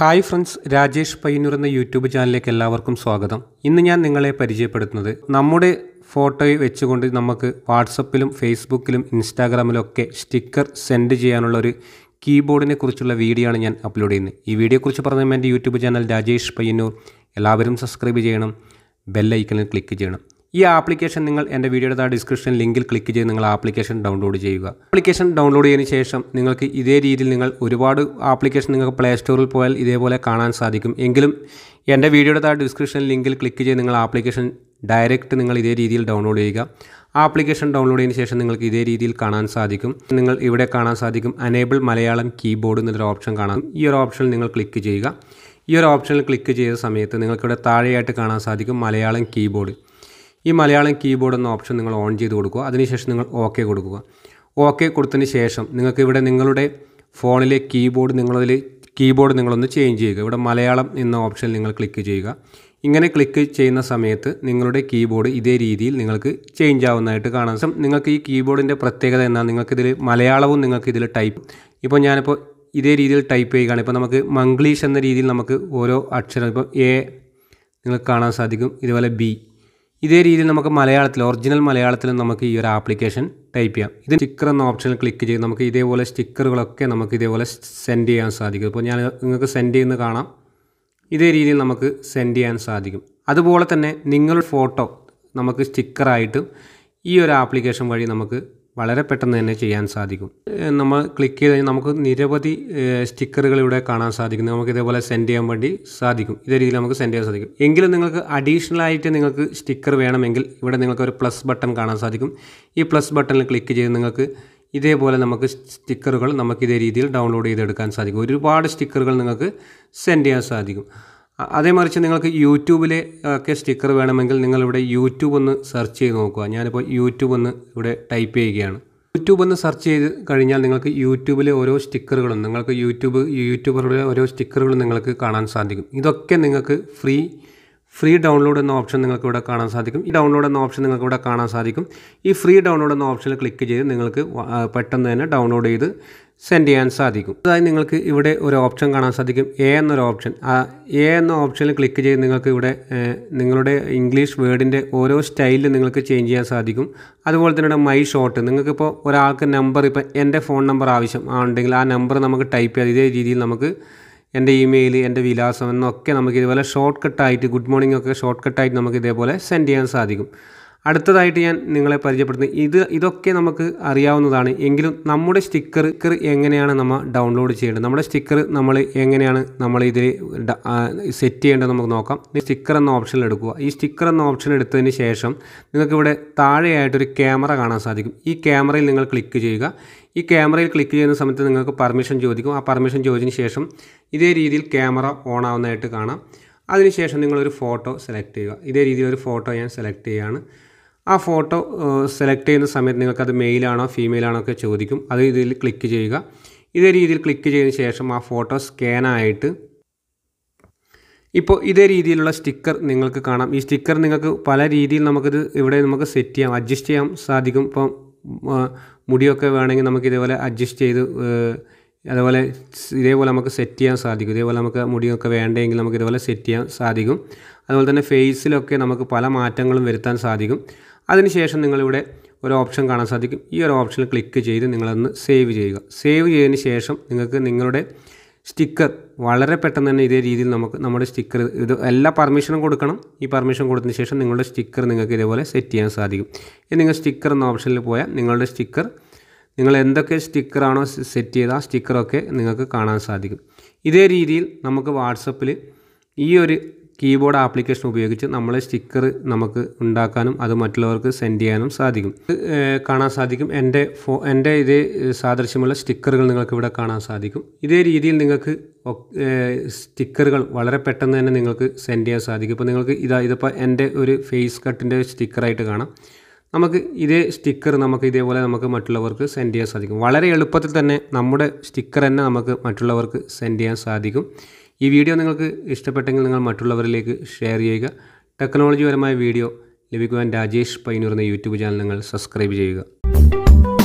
hi friends Rajesh Payyanur എന്ന YouTube ചാനലിലേക്ക് എല്ലാവർക്കും സ്വാഗതം ഇന്ന് ഞാൻ നിങ്ങളെ പരിചയപ്പെടുത്തുന്നത് നമ്മുടെ ഫോട്ടോ വെച്ചുകൊണ്ട് നമുക്ക് വാട്സപ്പിലും ഫേസ്ബുക്കിലും ഇൻസ്റ്റാഗ്രാമിലും ഒക്കെ സ്റ്റിക്കർ സെൻഡ് ചെയ്യാനുള്ള ഒരു കീബോർഡിനെ കുറിച്ചുള്ള വീഡിയോ ആണ് ഞാൻ അപ്ലോഡ് ചെയ്യുന്നത് ഈ വീഡിയോയെക്കുറിച്ച് പറഞ്ഞാൽ എൻ്റെ യൂട്യൂബ് ചാനൽ രാജേഷ് പയ്യന്നൂർ എല്ലാവരും സബ്സ്ക്രൈബ് ചെയ്യണം ബെല്ലൈക്കണിൽ ക്ലിക്ക് ചെയ്യണം ഈ ആപ്ലിക്കേഷൻ നിങ്ങൾ എൻ്റെ വീഡിയോയുടെ താഴെ ഡിസ്ക്രിപ്ഷൻ ലിങ്കിൽ ക്ലിക്ക് ചെയ്ത് നിങ്ങൾ ആപ്ലിക്കേഷൻ ഡൗൺലോഡ് ചെയ്യുക ആപ്ലിക്കേഷൻ ഡൗൺലോഡ് ചെയ്തതിന് ശേഷം നിങ്ങൾക്ക് ഇതേ രീതിയിൽ നിങ്ങൾ ഒരുപാട് ആപ്ലിക്കേഷൻ നിങ്ങൾക്ക് പ്ലേ സ്റ്റോറിൽ പോയാൽ ഇതേപോലെ കാണാൻ സാധിക്കും എങ്കിലും എൻ്റെ വീഡിയോയുടെ താഴെ ഡിസ്ക്രിപ്ഷൻ ലിങ്കിൽ ക്ലിക്ക് ചെയ്ത് നിങ്ങൾ ആപ്ലിക്കേഷൻ ഡയറക്റ്റ് നിങ്ങൾ ഇതേ രീതിയിൽ ഡൗൺലോഡ് ചെയ്യുക ആപ്ലിക്കേഷൻ ഡൗൺലോഡ് ചെയ്തതിന് ശേഷം നിങ്ങൾക്ക് ഇതേ രീതിയിൽ കാണാൻ സാധിക്കും നിങ്ങൾ ഇവിടെ കാണാൻ സാധിക്കും അനേബിൾ മലയാളം കീബോർഡ് എന്നൊരു ഓപ്ഷൻ കാണാം ഈ ഒരു ഓപ്ഷനിൽ നിങ്ങൾ ക്ലിക്ക് ചെയ്യുക ഈ ഒരു ഓപ്ഷനിൽ ക്ലിക്ക് ചെയ്ത സമയത്ത് നിങ്ങൾക്കിവിടെ താഴെയായിട്ട് കാണാൻ സാധിക്കും മലയാളം കീബോർഡ് ഈ മലയാളം കീബോർഡ് എന്ന ഓപ്ഷൻ നിങ്ങൾ ഓൺ ചെയ്ത് കൊടുക്കുക അതിനുശേഷം നിങ്ങൾ ഓക്കെ കൊടുക്കുക ഓക്കെ കൊടുത്തതിന് ശേഷം നിങ്ങൾക്ക് ഇവിടെ നിങ്ങളുടെ ഫോണിലെ കീബോർഡ് നിങ്ങളതിൽ കീബോർഡ് നിങ്ങളൊന്ന് ചേഞ്ച് ചെയ്യുക ഇവിടെ മലയാളം എന്ന ഓപ്ഷനിൽ നിങ്ങൾ ക്ലിക്ക് ചെയ്യുക ഇങ്ങനെ ക്ലിക്ക് ചെയ്യുന്ന സമയത്ത് നിങ്ങളുടെ കീബോർഡ് ഇതേ രീതിയിൽ നിങ്ങൾക്ക് ചേഞ്ച് ആവുന്നതായിട്ട് കാണാൻ സാധിക്കും നിങ്ങൾക്ക് ഈ കീബോർഡിൻ്റെ പ്രത്യേകത എന്നാൽ നിങ്ങൾക്കിതിൽ മലയാളവും നിങ്ങൾക്കിതിൽ ടൈപ്പ് ഇപ്പോൾ ഞാനിപ്പോൾ ഇതേ രീതിയിൽ ടൈപ്പ് ചെയ്യുകയാണ് ഇപ്പോൾ നമുക്ക് മംഗ്ലീഷ് എന്ന രീതിയിൽ നമുക്ക് ഓരോ അക്ഷരം ഇപ്പോൾ എ നിങ്ങൾക്ക് കാണാൻ സാധിക്കും ഇതുപോലെ ബി ഇതേ രീതിയിൽ നമുക്ക് മലയാളത്തിൽ ഒറിജിനൽ മലയാളത്തിൽ നമുക്ക് ഈ ഒരു ആപ്ലിക്കേഷൻ ടൈപ്പ് ചെയ്യാം ഇത് സ്റ്റിക്കർ എന്ന ഓപ്ഷനിൽ ക്ലിക്ക് ചെയ്ത് നമുക്ക് ഇതേപോലെ സ്റ്റിക്കറുകളൊക്കെ നമുക്ക് ഇതേപോലെ സെൻഡ് ചെയ്യാൻ സാധിക്കും ഇപ്പോൾ ഞാൻ നിങ്ങൾക്ക് സെൻഡ് ചെയ്യുന്നത് കാണാം ഇതേ രീതിയിൽ നമുക്ക് സെൻഡ് ചെയ്യാൻ സാധിക്കും അതുപോലെ തന്നെ നിങ്ങളുടെ ഫോട്ടോ നമുക്ക് സ്റ്റിക്കറായിട്ട് ഈ ഒരു ആപ്ലിക്കേഷൻ വഴി നമുക്ക് വളരെ പെട്ടെന്ന് തന്നെ ചെയ്യാൻ സാധിക്കും ഏഹ് നമ്മൾ ക്ലിക്ക് ചെയ്ത് കഴിഞ്ഞാൽ നമുക്ക് നിരവധി സ്റ്റിക്കറുകൾ ഇവിടെ കാണാൻ സാധിക്കും നമുക്ക് ഇതേപോലെ സെൻഡ് ചെയ്യാൻ വേണ്ടി സാധിക്കും ഇതേ രീതിയിൽ നമുക്ക് സെൻഡ് ചെയ്യാൻ സാധിക്കും എങ്കിലും നിങ്ങൾക്ക് അഡീഷണൽ ആയിട്ട് നിങ്ങൾക്ക് സ്റ്റിക്കർ വേണമെങ്കിൽ ഇവിടെ നിങ്ങൾക്ക് ഒരു പ്ലസ് ബട്ടൺ കാണാൻ സാധിക്കും ഈ പ്ലസ് ബട്ടണിൽ ക്ലിക്ക് ചെയ്ത് നിങ്ങൾക്ക് ഇതേപോലെ നമുക്ക് സ്റ്റിക്കറുകൾ നമുക്ക് ഇതേ രീതിയിൽ ഡൗൺലോഡ് ചെയ്തെടുക്കാൻ സാധിക്കും ഒരുപാട് സ്റ്റിക്കറുകൾ നിങ്ങൾക്ക് സെൻഡ് ചെയ്യാൻ സാധിക്കും അ- അതേ മറിച്ച് നിങ്ങൾക്ക് യൂട്യൂബിലെ ഒക്കെ സ്റ്റിക്കർ വേണമെങ്കിൽ നിങ്ങളിവിടെ യൂട്യൂബ് ഒന്ന് സെർച്ച് ചെയ്ത് നോക്കുക ഞാനിപ്പോൾ യൂട്യൂബ് ഒന്ന് ഇവിടെ ടൈപ്പ് ചെയ്യുകയാണ് യൂട്യൂബ് ഒന്ന് സെർച്ച് ചെയ്ത് കഴിഞ്ഞാൽ നിങ്ങൾക്ക് യൂട്യൂബിലെ ഓരോ സ്റ്റിക്കറുകളും നിങ്ങൾക്ക് യൂട്യൂബ് യൂട്യൂബറുടെ ഓരോ സ്റ്റിക്കറുകളും നിങ്ങൾക്ക് കാണാൻ സാധിക്കും ഇതൊക്കെ നിങ്ങൾക്ക് ഫ്രീ ഫ്രീ ഡൗൺലോഡ് എന്ന ഓപ്ഷൻ നിങ്ങൾക്ക് ഇവിടെ കാണാൻ സാധിക്കും ഈ ഡൗൺലോഡ് എന്ന ഓപ്ഷൻ നിങ്ങൾക്ക് ഇവിടെ കാണാൻ സാധിക്കും ഈ ഫ്രീ ഡൗൺലോഡ് എന്ന ഓപ്ഷനിൽ ക്ലിക്ക് ചെയ്ത് നിങ്ങൾക്ക് വ- ആ, പെട്ടെന്ന് തന്നെ ഡൗൺലോഡ് ചെയ്ത് സെൻഡ് ചെയ്യാൻ സാധിക്കും അതായത് നിങ്ങൾക്ക് ഇവിടെ ഒരു ഓപ്ഷൻ കാണാൻ സാധിക്കും എ എന്നൊരു ഓപ്ഷൻ ആ എ എന്ന ഓപ്ഷനിൽ ക്ലിക്ക് ചെയ്ത് നിങ്ങൾക്ക് ഇവിടെ ഏഹ്, നിങ്ങളുടെ ഇംഗ്ലീഷ് വേർഡിൻ്റെ ഓരോ സ്റ്റൈലിൽ നിങ്ങൾക്ക് ചേഞ്ച് ചെയ്യാൻ സാധിക്കും അതുപോലെ തന്നെ ഇവിടെ മൈ ഷോട്ട് നിങ്ങൾക്കിപ്പോൾ ഒരാൾക്ക് നമ്പർ ഇപ്പോൾ എൻ്റെ ഫോൺ നമ്പർ ആവശ്യം ഉണ്ടെങ്കിൽ ആ നമ്പർ നമുക്ക് ടൈപ്പ് ചെയ്യാം ഇതേ രീതിയിൽ നമുക്ക് എൻ്റെ ഇമെയിൽ എൻ്റെ വിലാസം എന്നൊക്കെ നമുക്ക് ഇതുപോലെ ഷോർട്ട് കട്ടായിട്ട് ഗുഡ് മോർണിംഗ് ഒക്കെ ഷോർട്ട് കട്ടായിട്ട് നമുക്ക് ഇതേപോലെ സെൻഡ് ചെയ്യാൻ സാധിക്കും അടുത്തതായിട്ട് ഞാൻ നിങ്ങളെ പരിചയപ്പെടുത്തുന്നത് ഇത് ഇതൊക്കെ നമുക്ക് അറിയാവുന്നതാണ് എങ്കിലും നമ്മുടെ സ്റ്റിക്കർ എങ്ങനെയാണ് നമ്മൾ ഡൗൺലോഡ് ചെയ്യേണ്ടത് നമ്മുടെ സ്റ്റിക്കർ നമ്മൾ എങ്ങനെയാണ് നമ്മൾ ഇതിൽ സെറ്റ് ചെയ്യേണ്ടത് നമുക്ക് നോക്കാം സ്റ്റിക്കർ എന്ന ഓപ്ഷനിൽ എടുക്കുക ഈ സ്റ്റിക്കർ എന്ന ഓപ്ഷൻ എടുത്തതിന് ശേഷം നിങ്ങൾക്ക് ഇവിടെ താഴെയായിട്ടൊരു ക്യാമറ കാണാൻ സാധിക്കും ഈ ക്യാമറയിൽ നിങ്ങൾ ക്ലിക്ക് ചെയ്യുക ഈ ക്യാമറയിൽ ക്ലിക്ക് ചെയ്യുന്ന സമയത്ത് നിങ്ങൾക്ക് പെർമിഷൻ ചോദിക്കും ആ പെർമിഷൻ ചോദിച്ചതിന് ശേഷം ഇതേ രീതിയിൽ ക്യാമറ ഓൺ ആവുന്നതായിട്ട് കാണാം അതിനുശേഷം നിങ്ങളൊരു ഫോട്ടോ സെലക്ട് ചെയ്യുക ഇതേ രീതിയിൽ ഒരു ഫോട്ടോ ഞാൻ സെലക്ട് ചെയ്യുകയാണ് ആ ഫോട്ടോ സെലക്ട് ചെയ്യുന്ന സമയത്ത് നിങ്ങൾക്കത് മെയിലാണോ ഫീമെയിലാണോ ഒക്കെ ചോദിക്കും അത് ഇതിൽ ക്ലിക്ക് ചെയ്യുക ഇതേ രീതിയിൽ ക്ലിക്ക് ചെയ്തതിന് ശേഷം ആ ഫോട്ടോ സ്കാനായിട്ട് ഇപ്പോൾ ഇതേ രീതിയിലുള്ള സ്റ്റിക്കർ നിങ്ങൾക്ക് കാണാം ഈ സ്റ്റിക്കർ നിങ്ങൾക്ക് പല രീതിയിൽ നമുക്കിത് ഇവിടെ നമുക്ക് സെറ്റ് ചെയ്യാം അഡ്ജസ്റ്റ് ചെയ്യാൻ സാധിക്കും ഇപ്പം ആ, മുടിയൊക്കെ വേണമെങ്കിൽ നമുക്ക് ഇതേപോലെ അഡ്ജസ്റ്റ് ചെയ്ത് ഏഹ്, അതുപോലെ സ് ഇതേപോലെ നമുക്ക് സെറ്റ് ചെയ്യാൻ സാധിക്കും ഇതേപോലെ നമുക്ക് മുടിയൊക്കെ വേണ്ടെങ്കിൽ നമുക്ക് ഇതേപോലെ സെറ്റ് ചെയ്യാൻ സാധിക്കും അതുപോലെ തന്നെ ഫേസിലൊക്കെ നമുക്ക് പല മാറ്റങ്ങളും വരുത്താൻ സാധിക്കും അതിനുശേഷം നിങ്ങളിവിടെ ഒരു ഓപ്ഷൻ കാണാൻ സാധിക്കും ഈ ഒരു ഓപ്ഷനിൽ ക്ലിക്ക് ചെയ്ത് നിങ്ങളൊന്ന് സേവ് ചെയ്യുക സേവ് ചെയ്തതിന് ശേഷം നിങ്ങൾക്ക് നിങ്ങളുടെ സ്റ്റിക്കർ വളരെ പെട്ടെന്ന് തന്നെ ഇതേ രീതിയിൽ നമുക്ക് നമ്മുടെ സ്റ്റിക്കർ ഇത് എല്ലാ പെർമിഷനും കൊടുക്കണം ഈ പെർമിഷൻ കൊടുത്തതിന് ശേഷം നിങ്ങളുടെ സ്റ്റിക്കർ നിങ്ങൾക്ക് ഇതേപോലെ സെറ്റ് ചെയ്യാൻ സാധിക്കും ഇനി നിങ്ങൾ സ്റ്റിക്കർ എന്ന ഓപ്ഷനിൽ പോയാൽ നിങ്ങളുടെ സ്റ്റിക്കർ നിങ്ങൾ എന്തൊക്കെ സ്റ്റിക്കറാണോ സെറ്റ് ചെയ്ത ആ സ്റ്റിക്കറൊക്കെ നിങ്ങൾക്ക് കാണാൻ സാധിക്കും ഇതേ രീതിയിൽ നമുക്ക് വാട്സപ്പിൽ ഈ ഒരു കീബോർഡ് ആപ്ലിക്കേഷൻ ഉപയോഗിച്ച് നമ്മളെ സ്റ്റിക്കർ നമുക്ക് ഉണ്ടാക്കാനും അത് മറ്റുള്ളവർക്ക് സെൻഡ് ചെയ്യാനും സാധിക്കും ഇത്, ഏഹ്, കാണാൻ സാധിക്കും എൻ്റെ ഫോ എൻ്റെ ഇതേ ഏഹ്, സാദൃശ്യമുള്ള സ്റ്റിക്കറുകൾ നിങ്ങൾക്ക് ഇവിടെ കാണാൻ സാധിക്കും ഇതേ രീതിയിൽ നിങ്ങൾക്ക് ഒ- ഏഹ്, സ്റ്റിക്കറുകൾ വളരെ പെട്ടെന്ന് തന്നെ നിങ്ങൾക്ക് സെൻഡ് ചെയ്യാൻ സാധിക്കും ഇപ്പോൾ നിങ്ങൾക്ക് ഇതാ ഇതിപ്പോൾ എൻ്റെ ഒരു ഫേസ് കട്ടിൻ്റെ സ്റ്റിക്കറായിട്ട് കാണാം നമുക്ക് ഇതേ സ്റ്റിക്കർ നമുക്ക് ഇതേപോലെ നമുക്ക് മറ്റുള്ളവർക്ക് സെൻഡ് ചെയ്യാൻ സാധിക്കും വളരെ എളുപ്പത്തിൽ തന്നെ നമ്മുടെ സ്റ്റിക്കർ തന്നെ നമുക്ക് മറ്റുള്ളവർക്ക് സെൻഡ് ചെയ്യാൻ സാധിക്കും ഈ വീഡിയോ നിങ്ങൾക്ക് ഇഷ്ടപ്പെട്ടെങ്കിൽ നിങ്ങൾ മറ്റുള്ളവരിലേക്ക് ഷെയർ ചെയ്യുക ടെക്നോളജിപരമായ വീഡിയോ ലഭിക്കുവാൻ രാജേഷ് പൈനൂർ എന്ന യൂട്യൂബ് ചാനൽ നിങ്ങൾ സബ്സ്ക്രൈബ് ചെയ്യുക